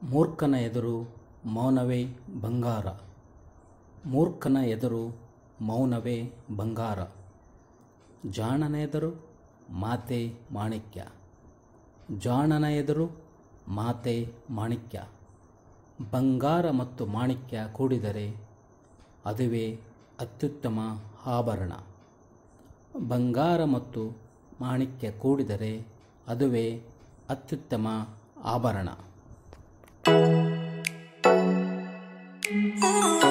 ಮೂರ್ಖನ ಎದುರು ಮೌನವೇ ಬಂಗಾರ ಮೂರ್ಖನ ಎದುರು ಮೌನವೇ ಬಂಗಾರ ಜಾಣನ ಎದುರು ಮಾತೆ ಮಾಣಿಕ್ಯ ಜಾಣನ ಎದುರು ಮಾತೆ ಮಾಣಿಕ್ಯ ಬಂಗಾರ ಮತ್ತು ಮಾಣಿಕ್ಯ ಕೂಡಿದರೆ ಅದುವೇ ಅತ್ಯುತ್ತಮ ಆಭರಣ ಬಂಗಾರ ಮತ್ತು ಮಾಣಿಕ್ಯ ಕೂಡಿದರೆ ಅದುವೇ ಅತ್ಯುತ್ತಮ ಆಭರಣ Oh